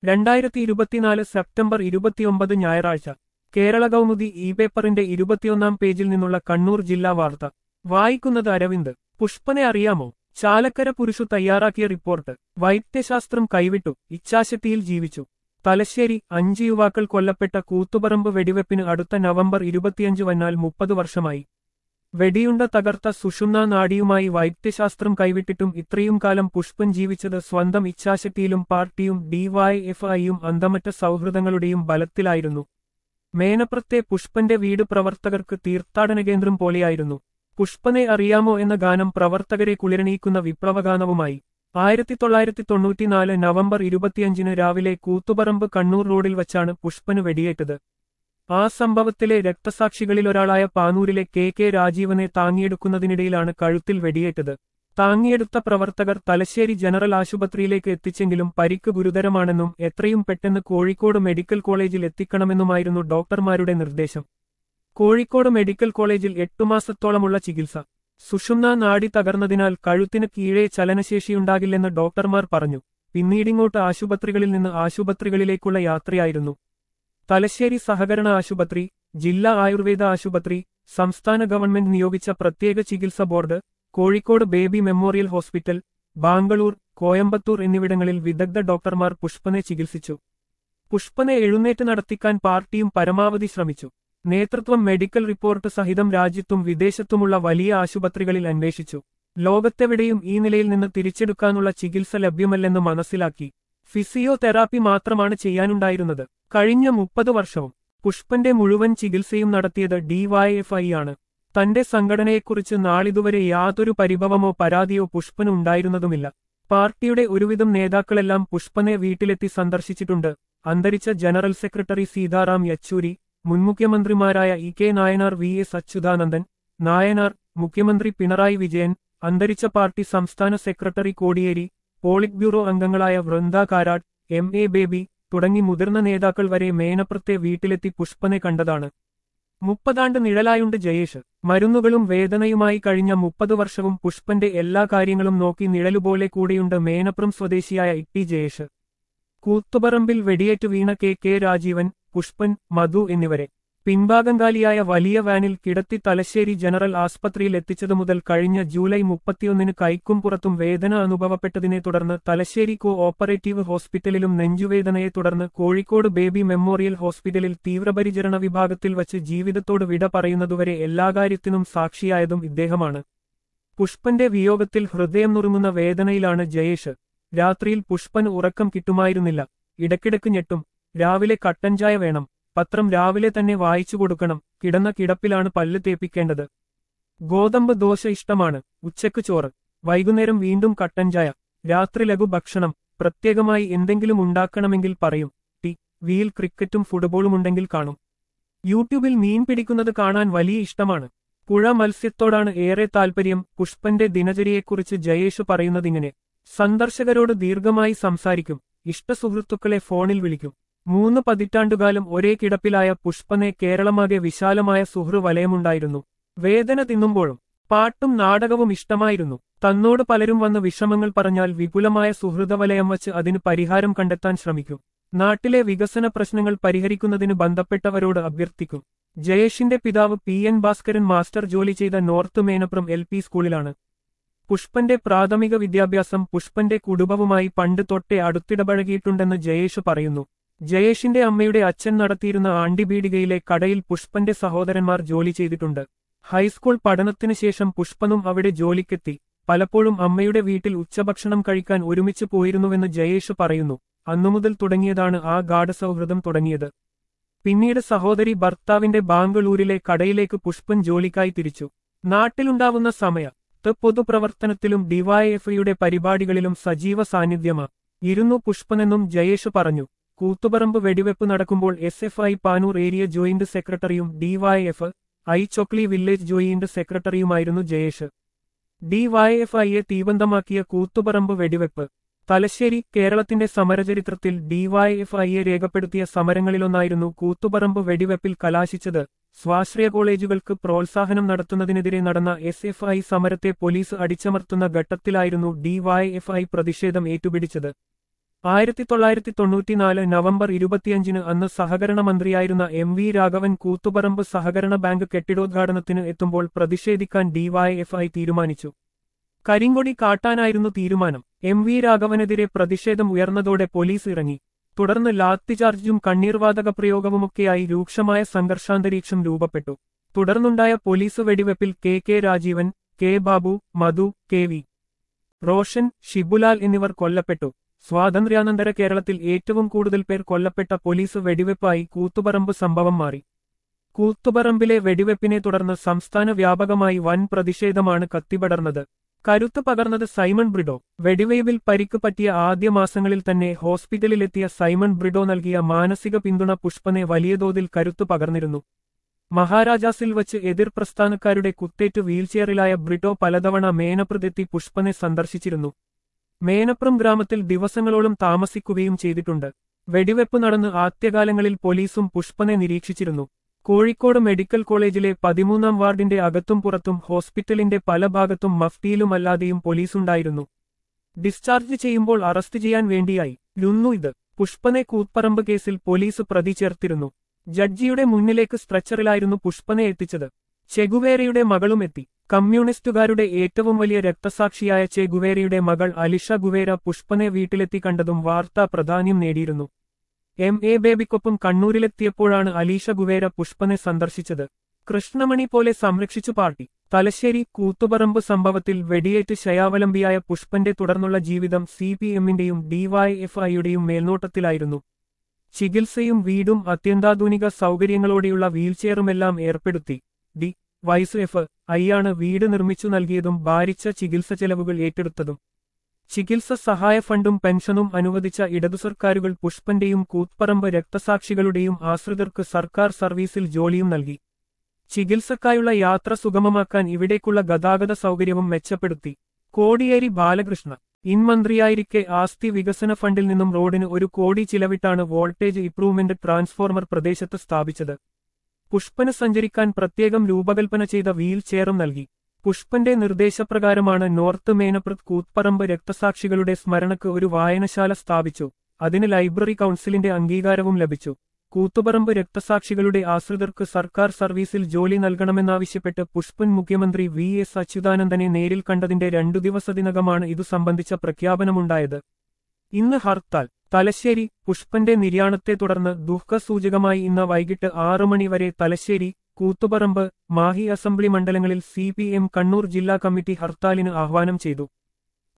രണ്ടായിരത്തി ഇരുപത്തിനാല് സെപ്റ്റംബർ ഇരുപത്തിയൊമ്പത് ഞായറാഴ്ച കേരള കൗമുദി ഇ പേപ്പറിന്റെ ഇരുപത്തിയൊന്നാം പേജിൽ നിന്നുള്ള കണ്ണൂർ ജില്ലാ വാർത്ത വായിക്കുന്നത് അരവിന്ദ് പുഷ്പനെ അറിയാമോ ചാലക്കര പുരുഷു തയ്യാറാക്കിയ റിപ്പോർട്ട് വൈദ്യശാസ്ത്രം കൈവിട്ടു ഇച്ഛാശക്തിയിൽ ജീവിച്ചു തലശ്ശേരി അഞ്ച് യുവാക്കൾ കൊല്ലപ്പെട്ട കൂത്തുപറമ്പ് വെടിവെപ്പിന് അടുത്ത നവംബർ ഇരുപത്തിയഞ്ച് വന്നാൽ മുപ്പത് വർഷമായി വെടിയുണ്ട തകർത്ത സുഷുമ്ന നാഡിയുമായി വൈദ്യശാസ്ത്രം കൈവിട്ടിട്ടും ഇത്രയും കാലം പുഷ്പൻ ജീവിച്ചത് സ്വന്തം ഇച്ഛാശക്തിയിലും പാർട്ടിയും ഡിവൈഎഫ്ഐയും അന്തമറ്റ സൗഹൃദങ്ങളുടെയും ബലത്തിലായിരുന്നു മേനപ്രത്തെ പുഷ്പന്റെ വീട് പ്രവർത്തകർക്ക് തീർത്ഥാടന കേന്ദ്രം പോലെയായിരുന്നു പുഷ്പനെ അറിയാമോ എന്ന ഗാനം പ്രവർത്തകരെ കുളിരണീക്കുന്ന വിപ്ലവഗാനവുമായി ആയിരത്തി തൊള്ളായിരത്തി തൊണ്ണൂറ്റിനാല് നവംബർ ഇരുപത്തിയഞ്ചിന് രാവിലെ കൂത്തുപറമ്പ് കണ്ണൂർ റോഡിൽ വച്ചാണ് പുഷ്പന് വെടിയേറ്റത് ആ സംഭവത്തിലെ രക്തസാക്ഷികളിലൊരാളായ പാനൂരിലെ കെ കെ രാജീവനെ താങ്ങിയെടുക്കുന്നതിനിടയിലാണ് കഴുത്തിൽ വെടിയേറ്റത് താങ്ങിയെടുത്ത പ്രവർത്തകർ തലശ്ശേരി ജനറൽ ആശുപത്രിയിലേക്ക് എത്തിച്ചെങ്കിലും പരിക്ക് ഗുരുതരമാണെന്നും എത്രയും പെട്ടെന്ന് കോഴിക്കോട് മെഡിക്കൽ കോളേജിൽ എത്തിക്കണമെന്നുമായിരുന്നു ഡോക്ടർമാരുടെ നിർദ്ദേശം കോഴിക്കോട് മെഡിക്കൽ കോളേജിൽ എട്ടുമാസത്തോളമുള്ള ചികിത്സ സുഷുമ്ന നാടി തകർന്നതിനാൽ കഴുത്തിന് കീഴേ ചലനശേഷിയുണ്ടാകില്ലെന്ന് ഡോക്ടർമാർ പറഞ്ഞു പിന്നീടിങ്ങോട്ട് ആശുപത്രികളിൽ നിന്ന് ആശുപത്രികളിലേക്കുള്ള യാത്രയായിരുന്നു തലശ്ശേരി സഹകരണ ആശുപത്രി ജില്ലാ ആയുർവേദ ആശുപത്രി സംസ്ഥാന ഗവൺമെന്റ് നിയോഗിച്ച പ്രത്യേക ചികിത്സ board Kozhikode baby memorial hospital Bangalore Coimbatore എന്നിവിടങ്ങളിൽ വിദഗ്ധ ഡോക്ടർമാർ പുഷ്പനെ ചികിത്സിച്ചു പുഷ്പനെ എഴുന്നേറ്റ് നടത്തിക്കാൻ പാർട്ടിയും പരമാവധി ശ്രമിച്ചു നേതൃത്വം മെഡിക്കൽ റിപ്പോർട്ട് സഹിതം രാജ്യത്തും വിദേശത്തുമുള്ള വലിയ ആശുപത്രികളിൽ അന്വേഷിച്ചു ലോകത്തെവിടെയും ഈ നിലയിൽ നിന്ന് തിരിച്ചെടുക്കാനുള്ള ചികിത്സ ലഭ്യമല്ലെന്ന് മനസ്സിലാക്കി ഫിസിയോതെറാപ്പി മാത്രമാണ് ചെയ്യാനുണ്ടായിരുന്നത് കഴിഞ്ഞ മുപ്പത് വർഷവും പുഷ്പന്റെ മുഴുവൻ ചികിത്സയും നടത്തിയത് ഡിവൈഎഫ്ഐ ആണ് തന്റെ സംഘടനയെക്കുറിച്ച് നാളിതുവരെ യാതൊരു പരിഭവമോ പരാതിയോ പുഷ്പന് ഉണ്ടായിരുന്നതുമില്ല പാർട്ടിയുടെ ഒരുവിധം നേതാക്കളെല്ലാം പുഷ്പനെ വീട്ടിലെത്തി സന്ദർശിച്ചിട്ടുണ്ട് അന്തരിച്ച ജനറൽ സെക്രട്ടറി സീതാറാം യെച്ചൂരി മുൻ മുഖ്യമന്ത്രിമാരായ E K Nayanar V S Achuthanandan Nayanar മുഖ്യമന്ത്രി പിണറായി വിജയൻ അന്തരിച്ച പാർട്ടി സംസ്ഥാന സെക്രട്ടറി കോടിയേരി പോളിറ്റ് ബ്യൂറോ അംഗങ്ങളായ വൃന്ദ കാരാട്ട് എം എ ബേബി തുടങ്ങി മുതിർന്ന നേതാക്കൾ വരെ മേനപ്രത്തെ വീട്ടിലെത്തി പുഷ്പനെ കണ്ടതാണ് മുപ്പതാണ്ട് നിഴലായുണ്ട് ജയേഷ് മരുന്നുകളും വേദനയുമായി കഴിഞ്ഞ മുപ്പത് വർഷവും പുഷ്പന്റെ എല്ലാ കാര്യങ്ങളും നോക്കി നിഴലുപോലെ കൂടെയുണ്ട് മേനപ്രം സ്വദേശിയായ ഇട്ടി ജയേഷ് കൂത്തുപറമ്പിൽ വെടിയേറ്റ് വീണ കെ കെ രാജീവൻ പുഷ്പൻ മധു എന്നിവരെ പിൻഭാഗങ്കാലിയായ വലിയ വാനിൽ കിടത്തി തലശ്ശേരി ജനറൽ ആസ്പത്രിയിൽ എത്തിച്ചതു മുതൽ കഴിഞ്ഞ ജൂലൈ മുപ്പത്തിയൊന്നിന് കൈക്കും പുറത്തും വേദന അനുഭവപ്പെട്ടതിനെ തുടർന്ന് തലശ്ശേരി കോ ഓപ്പറേറ്റീവ് ഹോസ്പിറ്റലിലും നെഞ്ചുവേദനയെ തുടർന്ന് കോഴിക്കോട് ബേബി മെമ്മോറിയൽ ഹോസ്പിറ്റലിൽ തീവ്രപരിചരണ വിഭാഗത്തിൽ വച്ച് ജീവിതത്തോട് വിട പറയുന്നതുവരെ എല്ലാ കാര്യത്തിനും സാക്ഷിയായതും ഇദ്ദേഹമാണ് പുഷ്പന്റെ വിയോഗത്തിൽ ഹൃദയം നുറുങ്ങുന്ന വേദനയിലാണ് ജയേഷ് രാത്രിയിൽ പുഷ്പൻ ഉറക്കം കിട്ടുമായിരുന്നില്ല ഇടയ്ക്കിടയ്ക്ക് ഞെട്ടും രാവിലെ കട്ടൻചായ വേണം പത്രം രാവിലെ തന്നെ വായിച്ചു കൊടുക്കണം കിടന്ന കിടപ്പിലാണ് പല്ല് തേപ്പിക്കേണ്ടത് ഗോതമ്പ് ദോശ ഇഷ്ടമാണ് ഉച്ചക്ക് ചോറ് വൈകുന്നേരം വീണ്ടും കട്ടൻചായ രാത്രി ലഘു ഭക്ഷണം പ്രത്യേകമായി എന്തെങ്കിലും ഉണ്ടാക്കണമെങ്കിൽ പറയും ടി വിയിൽ ക്രിക്കറ്റും ഫുട്ബോളും ഉണ്ടെങ്കിൽ കാണും യൂട്യൂബിൽ മീൻ പിടിക്കുന്നത് കാണാൻ വലിയ ഇഷ്ടമാണ് പുഴ മത്സ്യത്തോടാണ് ഏറെ താൽപര്യം പുഷ്പന്റെ ദിനചര്യയെക്കുറിച്ച് ജയേഷ് പറയുന്നതിങ്ങനെ സന്ദർശകരോട് ദീർഘമായി സംസാരിക്കും ഇഷ്ടസുഹൃത്തുക്കളെ ഫോണിൽ വിളിക്കും മൂന്ന് പതിറ്റാണ്ടുകാലം ഒരേ കിടപ്പിലായ പുഷ്പനെ കേരളമാകെ വിശാലമായ സുഹൃവലയമുണ്ടായിരുന്നു വേദന തിന്നുമ്പോഴും പാട്ടും നാടകവും ഇഷ്ടമായിരുന്നു തന്നോട് പലരും വന്ന് വിഷമങ്ങൾ പറഞ്ഞാൽ വിപുലമായ സുഹൃതവലയം വച്ച് അതിന് പരിഹാരം കണ്ടെത്താൻ ശ്രമിക്കും നാട്ടിലെ വികസന പ്രശ്നങ്ങൾ പരിഹരിക്കുന്നതിന് ബന്ധപ്പെട്ടവരോട് അഭ്യർത്ഥിക്കും ജയേഷിന്റെ പിതാവ് പി എൻ ഭാസ്കരൻ മാസ്റ്റർ ജോലി ചെയ്ത നോർത്ത് മേനപ്രം എൽ പി സ്കൂളിലാണ് പുഷ്പന്റെ പ്രാഥമിക വിദ്യാഭ്യാസം പുഷ്പന്റെ കുടുംബവുമായി പണ്ട് തൊട്ടേ അടുത്തിടപഴകിയിട്ടുണ്ടെന്ന് ജയേഷ് പറയുന്നു ജയേഷിന്റെ അമ്മയുടെ അച്ഛൻ നടത്തിയിരുന്ന ആണ്ടിബീഡികയിലെ കടയിൽ പുഷ്പന്റെ സഹോദരന്മാർ ജോലി ചെയ്തിട്ടുണ്ട് ഹൈസ്കൂൾ പഠനത്തിനു ശേഷം പുഷ്പനും അവിടെ ജോലിക്കെത്തി പലപ്പോഴും അമ്മയുടെ വീട്ടിൽ ഉച്ചഭക്ഷണം കഴിക്കാൻ ഒരുമിച്ച് പോയിരുന്നുവെന്ന് ജയേഷ് പറയുന്നു അന്നുമുതൽ തുടങ്ങിയതാണ് ആ ഗാഠസൗഹൃദം തുടങ്ങിയത് പിന്നീട് സഹോദരി ഭർത്താവിന്റെ ബാംഗ്ലൂരിലെ കടയിലേക്ക് പുഷ്പൻ ജോലിക്കായി തിരിച്ചു നാട്ടിലുണ്ടാവുന്ന സമയ ത്ത് പൊതുപ്രവർത്തനത്തിലും ഡിവൈഎഫ്ഐയുടെ പരിപാടികളിലും സജീവ സാന്നിധ്യമാ ഇരുന്നു പുഷ്പനെന്നും ജയേഷ് പറഞ്ഞു കൂത്തുപറമ്പ് വെടിവെപ്പ് നടക്കുമ്പോൾ S F I Panoor area joint സെക്രട്ടറിയും DYF I Chokli village joint സെക്രട്ടറിയുമായിരുന്നു ജയേഷ് ഡിവൈഎഫ്ഐയെ തീവന്തമാക്കിയ കൂത്തുപറമ്പ് വെടിവെപ്പ് തലശ്ശേരി കേരളത്തിന്റെ സമരചരിത്രത്തിൽ ഡിവൈഎഫ്ഐയെ രേഖപ്പെടുത്തിയ സമരങ്ങളിലൊന്നായിരുന്നു കൂത്തുപറമ്പ് വെടിവെപ്പിൽ കലാശിച്ചത് സ്വാശ്രയ കോളേജുകൾക്ക് പ്രോത്സാഹനം നടത്തുന്നതിനെതിരെ നടന്ന എസ് എഫ് ഐ സമരത്തെ പോലീസ് അടിച്ചമർത്തുന്ന ഘട്ടത്തിലായിരുന്നു ഡിവൈഎഫ്ഐ പ്രതിഷേധം ഏറ്റുപിടിച്ചത് ആയിരത്തി തൊള്ളായിരത്തി തൊണ്ണൂറ്റിനാല് നവംബർ ഇരുപത്തിയഞ്ചിന് അന്ന് സഹകരണ മന്ത്രിയായിരുന്ന എം വി രാഘവൻ കൂത്തുപറമ്പ് സഹകരണ ബാങ്ക് കെട്ടിടോദ്ഘാടനത്തിന് എത്തുമ്പോൾ പ്രതിഷേധിക്കാൻ ഡിവൈഎഫ്ഐ തീരുമാനിച്ചു കരിങ്കൊടി കാട്ടാനായിരുന്നു തീരുമാനം എം വി രാഘവനെതിരെ പ്രതിഷേധം ഉയർന്നതോടെ പോലീസ് ഇറങ്ങി തുടർന്ന് ലാത്തിചാർജും കണ്ണീർവാതക പ്രയോഗവുമൊക്കെയായി രൂക്ഷമായ സംഘർഷാന്തരീക്ഷം രൂപപ്പെട്ടു തുടർന്നുണ്ടായ പോലീസ് വെടിവെപ്പിൽ K K Rajeevan K Babu Madhu K V Roshan Shibulal എന്നിവർ കൊല്ലപ്പെട്ടു സ്വാതന്ത്ര്യാനന്തര കേരളത്തിൽ ഏറ്റവും കൂടുതൽ പേർ കൊല്ലപ്പെട്ട പോലീസ് വെടിവെപ്പായി കൂത്തുപറമ്പ് സംഭവം മാറി കൂത്തുപറമ്പിലെ വെടിവെപ്പിനെ തുടർന്ന് സംസ്ഥാന വ്യാപകമായി വൻ പ്രതിഷേധമാണ് കത്തിപടർന്നത് കരുത്ത് പകർന്നത് സൈമൺ ബ്രിഡോ വെടിവെയ്പിൽ പരിക്ക് പറ്റിയ ആദ്യ മാസങ്ങളിൽ തന്നെ ഹോസ്പിറ്റലിലെത്തിയ സൈമൺ ബ്രിഡോ നൽകിയ മാനസിക പിന്തുണ പുഷ്പനെ വലിയ തോതിൽ കരുത്തു പകർന്നിരുന്നു മഹാരാജാസിൽ വച്ച് എതിർ പ്രസ്ഥാനക്കാരുടെ കുത്തേറ്റ് വീൽചെയറിലായ ബ്രിട്ടോ പലതവണ മേനപ്രതെത്തി പുഷ്പനെ സന്ദർശിച്ചിരുന്നു മേനപ്രം ഗ്രാമത്തിൽ ദിവസങ്ങളോളം താമസിക്കുകയും ചെയ്തിട്ടുണ്ട് വെടിവെപ്പ് നടന്ന് ആദ്യകാലങ്ങളിൽ പോലീസും പുഷ്പനെ നിരീക്ഷിച്ചിരുന്നു കോഴിക്കോട് മെഡിക്കൽ കോളേജിലെ പതിമൂന്നാം വാർഡിന്റെ അകത്തും പുറത്തും ഹോസ്പിറ്റലിന്റെ പല ഭാഗത്തും മഫ്തിയിലുമല്ലാതെയും പോലീസുണ്ടായിരുന്നു ഡിസ്ചാർജ് ചെയ്യുമ്പോൾ അറസ്റ്റ് ചെയ്യാൻ വേണ്ടിയായി ലുന്നു ഇത് പുഷ്പനെ കൂത്പറമ്പ് കേസിൽ പോലീസ് പ്രതി ചേർത്തിരുന്നു ജഡ്ജിയുടെ മുന്നിലേക്ക് സ്ട്രെച്ചറിലായിരുന്നു പുഷ്പനെ എത്തിച്ചത് ചെഗുവേരയുടെ മകളും എത്തി കമ്മ്യൂണിസ്റ്റുകാരുടെ ഏറ്റവും വലിയ രക്തസാക്ഷിയായ ചെ ഗുവേരയുടെ മകൾ അലിഷ ഗുവേര പുഷ്പനെ വീട്ടിലെത്തി കണ്ടതും വാർത്താ പ്രാധാന്യം നേടിയിരുന്നു എം എ ബേബിക്കൊപ്പം കണ്ണൂരിലെത്തിയപ്പോഴാണ് അലീഷ ഗുവേര പുഷ്പനെ സന്ദർശിച്ചത് കൃഷ്ണമണി പോലെ സംരക്ഷിച്ചു പാർട്ടി തലശ്ശേരി കൂത്തുപറമ്പ് സംഭവത്തിൽ വെടിയേറ്റ് ശയാവലംബിയായ പുഷ്പന്റെ തുടർന്നുള്ള ജീവിതം സി പി എമ്മിന്റെയും ഡിവൈഎഫ്ഐയുടെയും മേൽനോട്ടത്തിലായിരുന്നു ചികിത്സയും വീടും അത്യന്താധുനിക സൗകര്യങ്ങളോടെയുള്ള വീൽചെയറുമെല്ലാം ഏർപ്പെടുത്തി ഡി വൈസ് എഫ് ഐയാണ് വീട് നിർമ്മിച്ചു നൽകിയതും ഭാരിച്ച ചികിത്സ ചെലവുകൾ ഏറ്റെടുത്തതും ചികിത്സ സഹായ ഫണ്ടും പെൻഷനും അനുവദിച്ച ഇടതു സർക്കാരുകൾ പുഷ്പന്റെയും കൂത്പറമ്പ് രക്തസാക്ഷികളുടെയും ആശ്രിതർക്ക് സർക്കാർ സർവീസിൽ ജോലിയും നൽകി ചികിത്സക്കായുള്ള യാത്ര സുഗമമാക്കാൻ ഇവിടേക്കുള്ള ഗതാഗത സൗകര്യവും മെച്ചപ്പെടുത്തി കോടിയേരി ബാലകൃഷ്ണ ഇൻ മന്ത്രിയായിരിക്കെ ആസ്തി വികസന ഫണ്ടിൽ നിന്നും റോഡിന് ഒരു കോടി ചിലവിട്ടാണ് വോൾട്ടേജ് ഇംപ്രൂവ്മെന്റ് ട്രാൻസ്ഫോർമർ പ്രദേശത്ത് സ്ഥാപിച്ചത് പുഷ്പന് സഞ്ചരിക്കാൻ പ്രത്യേകം രൂപകൽപ്പന ചെയ്ത വീൽ ചെയറും നൽകി പുഷ്പന്റെ നിർദ്ദേശപ്രകാരമാണ് നോർത്ത് മേനപ്രത് കൂത്പറമ്പ് രക്തസാക്ഷികളുടെ സ്മരണക്ക് ഒരു വായനശാല സ്ഥാപിച്ചു അതിന് ലൈബ്രറി കൗൺസിലിന്റെ അംഗീകാരവും ലഭിച്ചു കൂത്തുപറമ്പ് രക്തസാക്ഷികളുടെ ആശ്രിതർക്ക് സർക്കാർ സർവീസിൽ ജോലി നൽകണമെന്നാവശ്യപ്പെട്ട് പുഷ്പൻ മുഖ്യമന്ത്രി വി എസ് അച്യുതാനന്ദനെ നേരിൽ കണ്ടതിന്റെ രണ്ടു ദിവസത്തിനകമാണ് ഇതു സംബന്ധിച്ച പ്രഖ്യാപനമുണ്ടായത് ഇന്ന് ഹർത്താൽ തലശ്ശേരി പുഷ്പന്റെ നിര്യാണത്തെ തുടർന്ന് ദുഃഖസൂചകമായി ഇന്ന് വൈകിട്ട് ആറു മണി വരെ തലശ്ശേരി കൂത്തുപറമ്പ് മാഹി അസംബ്ലി മണ്ഡലങ്ങളിൽ സി കണ്ണൂർ ജില്ലാ കമ്മിറ്റി ഹർത്താലിന് ആഹ്വാനം ചെയ്തു